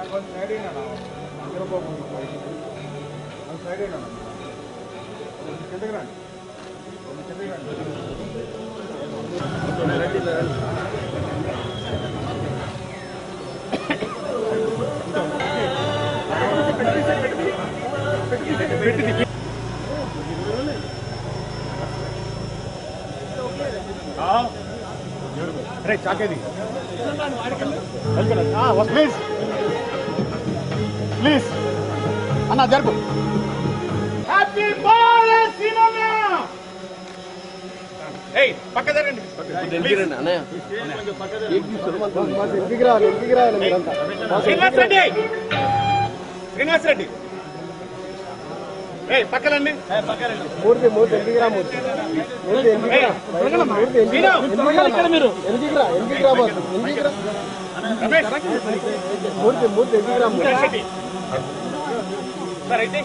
కొంచెం సైడ్ అయినా చంద్రబాబు పైకి కొంచెం సైడ్ అయినా కొంచెం కిందకి రండి కొంచెం కిందకి రండి అరే చాకేది ప్లీజ్ ప్లీజ్ అన్న జరుపు హ్యాపీ బర్త్డే సినిమా ఏయ్ పక్క జరగండి ఇంటికి రావాలి ఇంటికి రావాలి మీరంతా శ్రీనివాస్ రెడ్డి శ్రీనివాస్ రెడ్డి ఏయ్ పక్కలండి మూర్తి మూర్తి ఇంటికి రా మూర్తి మూర్తి ఇంటికి రా మూర్తి ఇంటికి రా ఇంటికి రా మీరు ఇంటికి రా ఇంటికి రా బాబు ఇంటికి రా రమేష్ మూర్తి మూర్తి ఇంటికి రా మూర్తి శెట్టి సార్ అయితే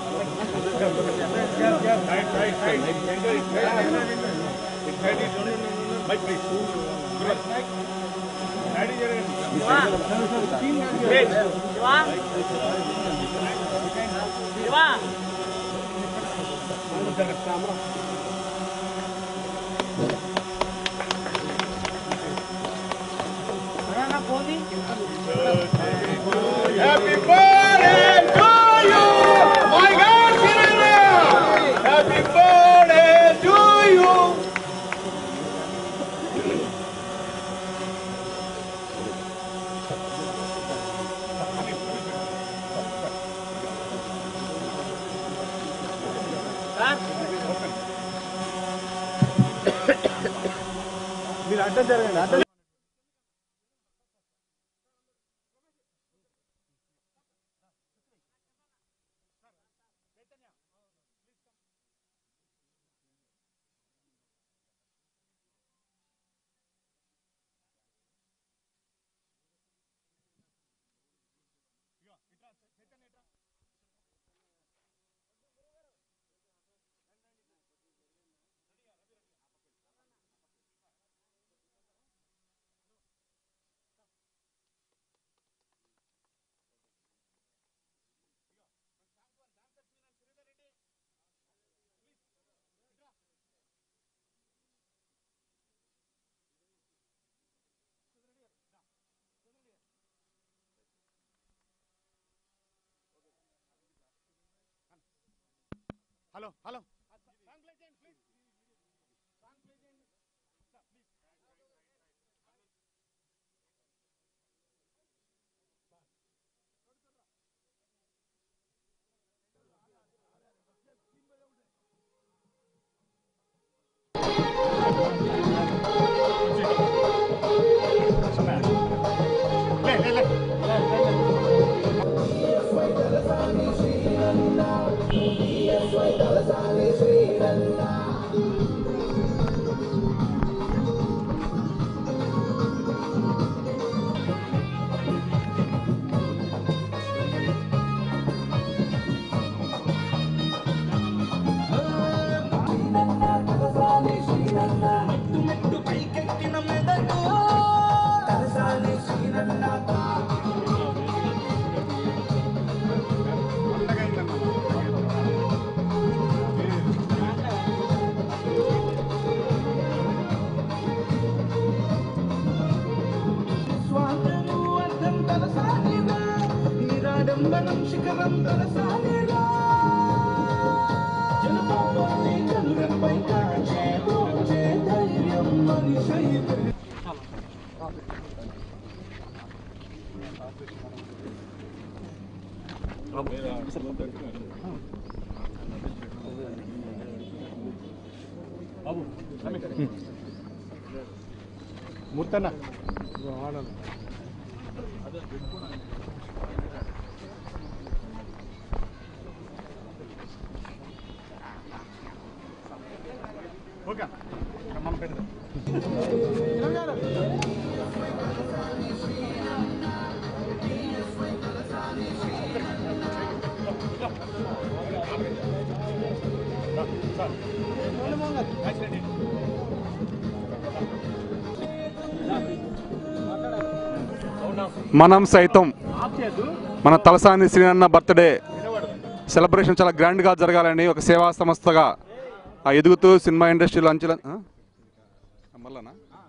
Happy birthday to you, my God, Sirena! Happy birthday to you. మీరు అడ్డం జరగండి అడ్డం హలో హలో లే లే లే నిరాడంబరం శిఖరం తలసానిగా జనపాపాన్ని కనులపై కాచే మోచే ధైర్యం మనిషి మూర్తన్న ఓకే మనం పెడదాం మనం సైతం మన తలసాని శ్రీనన్న బర్త్డే సెలబ్రేషన్ చాలా గ్రాండ్గా జరగాలని ఒక సేవా సంస్థగా ఆ ఎదుగుతూ సినిమా ఇండస్ట్రీలో అంచెల ఆ? మళ్ళానా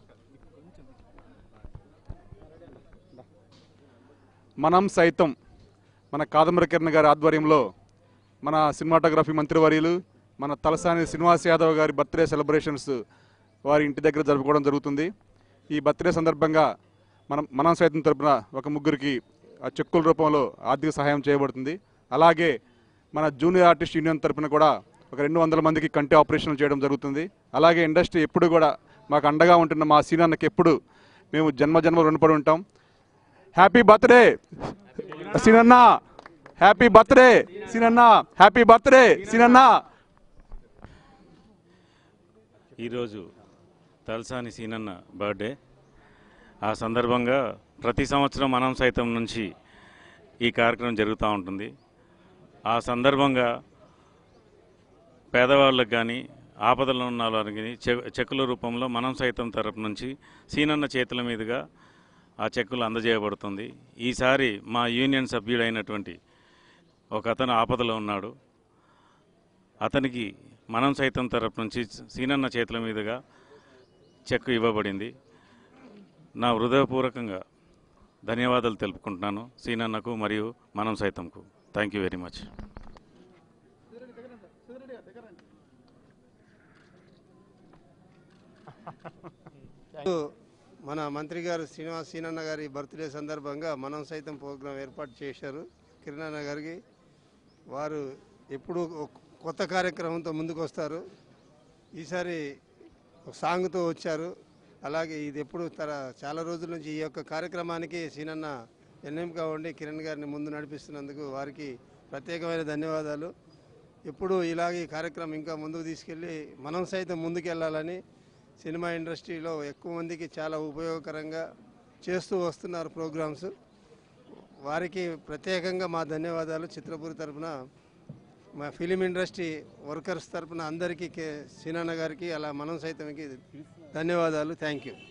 మనం సైతం మన కాదంబరి కిరణ్ గారి ఆధ్వర్యంలో మన సినిమాటోగ్రఫీ మంత్రివర్యులు మన తలసాని శ్రీనివాస్ యాదవ్ గారి బర్త్డే సెలబ్రేషన్స్ వారి ఇంటి దగ్గర జరుపుకోవడం జరుగుతుంది ఈ బర్త్డే సందర్భంగా మనం మనం సైతం తరపున ఒక ముగ్గురికి ఆ చెక్కుల రూపంలో ఆర్థిక సహాయం చేయబడుతుంది అలాగే మన జూనియర్ ఆర్టిస్ట్ యూనియన్ తరపున కూడా ఒక రెండు వందల మందికి కంటి ఆపరేషన్లు చేయడం జరుగుతుంది అలాగే ఇండస్ట్రీ ఎప్పుడు కూడా మాకు అండగా ఉంటున్న మా సీనియర్కి ఎప్పుడు మేము జన్మ జన్మ రుణపడి ఉంటాం హ్యాపీ బర్త్డే సీనన్న హ్యాపీ బర్త్డే సీనన్న హ్యాపీ బర్త్డే సీనన్న ఈరోజు తలసాని సీనన్న బర్త్డే ఆ సందర్భంగా ప్రతి సంవత్సరం మనం సైతం నుంచి ఈ కార్యక్రమం జరుగుతూ ఉంటుంది ఆ సందర్భంగా పేదవాళ్ళకి కానీ ఆపదలో ఉన్న వాళ్ళకి కానీ చె- చెక్కుల రూపంలో మనం సైతం తరపు నుంచి సీనన్న చేతుల మీదుగా ఆ చెక్కులు అందజేయబడుతుంది ఈసారి మా యూనియన్ సభ్యుడైనటువంటి ఒక అతను ఆపదలో ఉన్నాడు అతనికి మనం సైతం తరపు నుంచి సీనన్న చేతుల మీదుగా చెక్ ఇవ్వబడింది నా హృదయపూర్వకంగా ధన్యవాదాలు తెలుపుకుంటున్నాను సీనన్నకు మరియు మనం సైతంకు థ్యాంక్ యూ వెరీ మచ్ మన మంత్రి గారు శ్రీనివాస్ సీనన్న గారి బర్త్డే సందర్భంగా మనం సైతం ప్రోగ్రాం ఏర్పాటు చేశారు కిరణన్న గారికి వారు ఎప్పుడు ఒక కొత్త కార్యక్రమంతో ముందుకు వస్తారు ఈసారి ఒక సాంగ్తో వచ్చారు అలాగే ఇది ఎప్పుడు తర చాలా రోజుల నుంచి ఈ యొక్క కార్యక్రమానికి సీనన్న ఎన్ఎంగా ఉండి కిరణ్ గారిని ముందు నడిపిస్తున్నందుకు వారికి ప్రత్యేకమైన ధన్యవాదాలు ఎప్పుడు ఇలాగే ఈ కార్యక్రమం ఇంకా ముందుకు తీసుకెళ్ళి మనం సైతం ముందుకెళ్ళాలని సినిమా ఇండస్ట్రీలో ఎక్కువ మందికి చాలా ఉపయోగకరంగా చేస్తూ వస్తున్నారు ప్రోగ్రామ్స్ వారికి ప్రత్యేకంగా మా ధన్యవాదాలు చిత్రపూరి తరపున మా ఫిలిం ఇండస్ట్రీ వర్కర్స్ తరపున అందరికీ కే సీనన్న గారికి అలా మనం సైతంకి ధన్యవాదాలు థ్యాంక్ యూ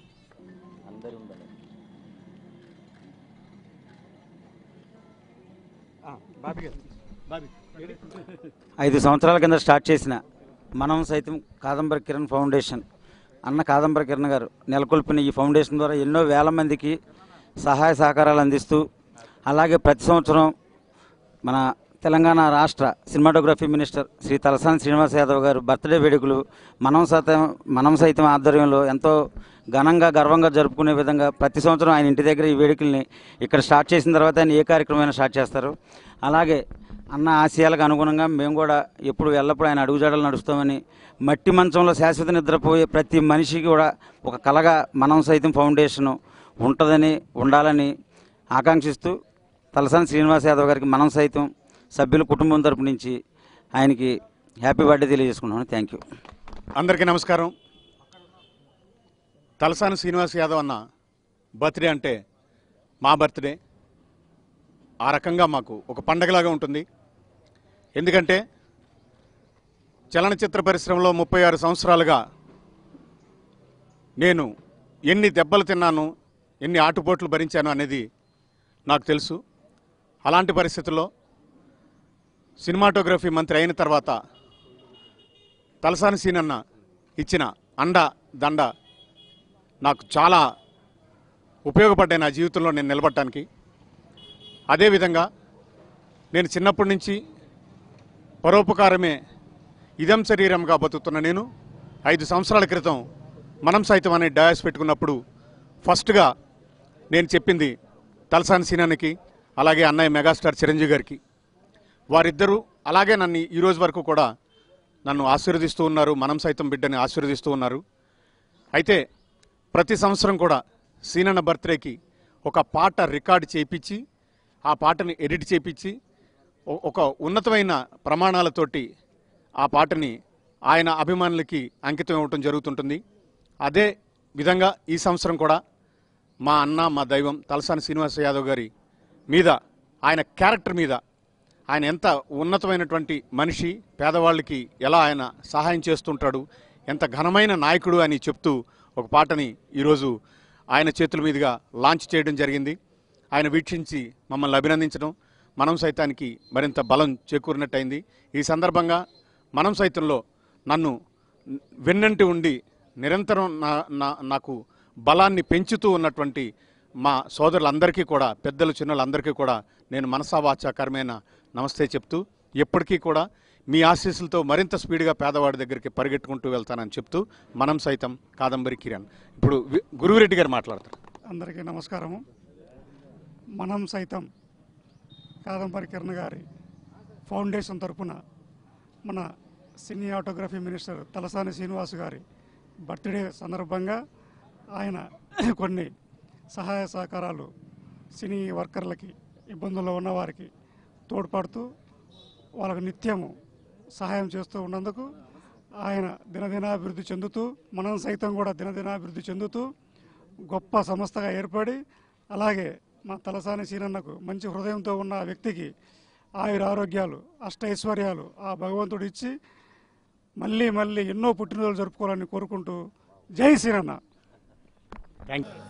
ఐదు సంవత్సరాల కింద స్టార్ట్ చేసిన మనం సైతం కాదంబరి కిరణ్ ఫౌండేషన్ అన్న కాదంబరి కిరణ్ గారు నెలకొల్పిన ఈ ఫౌండేషన్ ద్వారా ఎన్నో వేల మందికి సహాయ సహకారాలు అందిస్తూ అలాగే ప్రతి సంవత్సరం మన తెలంగాణ రాష్ట్ర సినిమాటోగ్రఫీ మినిస్టర్ శ్రీ తలసాని శ్రీనివాస్ యాదవ్ గారు బర్త్డే వేడుకలు మనం సైతం మనం సైతం ఆధ్వర్యంలో ఎంతో ఘనంగా గర్వంగా జరుపుకునే విధంగా ప్రతి సంవత్సరం ఆయన ఇంటి దగ్గర ఈ వేడుకల్ని ఇక్కడ స్టార్ట్ చేసిన తర్వాత ఆయన ఏ కార్యక్రమం స్టార్ట్ చేస్తారు అలాగే అన్న ఆశయాలకు అనుగుణంగా మేము కూడా ఎప్పుడు ఎల్లప్పుడూ ఆయన అడుగుజాడలు నడుస్తామని మట్టి మంచంలో శాశ్వత నిద్రపోయే ప్రతి మనిషికి కూడా ఒక కలగా మనం సైతం ఫౌండేషన్ ఉంటుందని ఉండాలని ఆకాంక్షిస్తూ తలసాని శ్రీనివాస్ యాదవ్ గారికి మనం సైతం సభ్యుల కుటుంబం తరపు నుంచి ఆయనకి హ్యాపీ బర్త్డే తెలియజేసుకుంటున్నాను థ్యాంక్ యూ అందరికీ నమస్కారం తలసాని శ్రీనివాస్ యాదవ్ అన్న బర్త్డే అంటే మా బర్త్డే ఆ రకంగా మాకు ఒక పండగలాగా ఉంటుంది ఎందుకంటే చలనచిత్ర పరిశ్రమలో ముప్పై ఆరు సంవత్సరాలుగా నేను ఎన్ని దెబ్బలు తిన్నాను ఎన్ని ఆటుపోట్లు భరించాను అనేది నాకు తెలుసు అలాంటి పరిస్థితుల్లో సినిమాటోగ్రఫీ మంత్రి అయిన తర్వాత తలసాని సీనన్న ఇచ్చిన అండ దండ నాకు చాలా ఉపయోగపడ్డాయి నా జీవితంలో నేను నిలబడటానికి అదేవిధంగా నేను చిన్నప్పటి నుంచి పరోపకారమే ఇదం శరీరంగా బతుకుతున్న నేను ఐదు సంవత్సరాల క్రితం మనం సైతం అనే డయాస్ పెట్టుకున్నప్పుడు ఫస్ట్గా నేను చెప్పింది తలసాని సీనానికి అలాగే అన్నయ్య మెగాస్టార్ చిరంజీవి గారికి వారిద్దరూ అలాగే నన్ను ఈ రోజు వరకు కూడా నన్ను ఆశీర్వదిస్తూ ఉన్నారు మనం సైతం బిడ్డని ఆశీర్వదిస్తూ ఉన్నారు అయితే ప్రతి సంవత్సరం కూడా సీనన్న బర్త్డేకి ఒక పాట రికార్డ్ చేయించి ఆ పాటని ఎడిట్ చేయించి ఒ- ఒక ఉన్నతమైన ప్రమాణాలతోటి ఆ పాటని ఆయన అభిమానులకి అంకితం ఇవ్వటం జరుగుతుంటుంది అదే విధంగా ఈ సంవత్సరం కూడా మా అన్న మా దైవం తలసాని శ్రీనివాస యాదవ్ గారి మీద ఆయన క్యారెక్టర్ మీద ఆయన ఎంత ఉన్నతమైనటువంటి మనిషి పేదవాళ్ళకి ఎలా ఆయన సహాయం చేస్తుంటాడు ఎంత ఘనమైన నాయకుడు అని చెప్తూ ఒక పాటని ఈరోజు ఆయన చేతుల మీదుగా లాంచ్ చేయడం జరిగింది ఆయన వీక్షించి మమ్మల్ని అభినందించడం మనం సైతానికి మరింత బలం చేకూరినట్టయింది ఈ సందర్భంగా మనం సైతంలో నన్ను వెన్నంటి ఉండి నిరంతరం నా నా- నాకు బలాన్ని పెంచుతూ ఉన్నటువంటి మా సోదరులందరికీ కూడా పెద్దలు చిన్నలందరికీ కూడా నేను మనసావాచాకరమైన నమస్తే చెప్తూ ఎప్పటికీ కూడా మీ ఆశీస్సులతో మరింత స్పీడ్గా పేదవాడి దగ్గరికి పరిగెట్టుకుంటూ వెళ్తానని చెప్తూ మనం సైతం కాదంబరి కిరణ్ ఇప్పుడు వి- గురువిరెడ్డి గారు మాట్లాడతారు అందరికీ నమస్కారము మనం సైతం కాదంబరి కిరణ్ గారి ఫౌండేషన్ తరపున మన cinematography minister Talasani Srinivas గారి బర్త్డే సందర్భంగా ఆయన కొన్ని సహాయ సహకారాలు సినీ వర్కర్లకి ఇబ్బందుల్లో ఉన్నవారికి తోడ్పడుతూ వాళ్ళకు నిత్యము సహాయం చేస్తూ ఉన్నందుకు ఆయన దినదినాభివృద్ధి చెందుతూ మనం సైతం కూడా దినదినాభివృద్ధి చెందుతూ గొప్ప సంస్థగా ఏర్పడి అలాగే మా తలసాని సీనన్నకు మంచి హృదయంతో ఉన్న ఆ వ్యక్తికి ఆయుర ఆరోగ్యాలు అష్టైశ్వర్యాలు ఆ భగవంతుడు ఇచ్చి మళ్ళీ మళ్ళీ ఎన్నో పుట్టినరోజులు జరుపుకోవాలని కోరుకుంటూ జై సీనన్న థ్యాంక్ యూ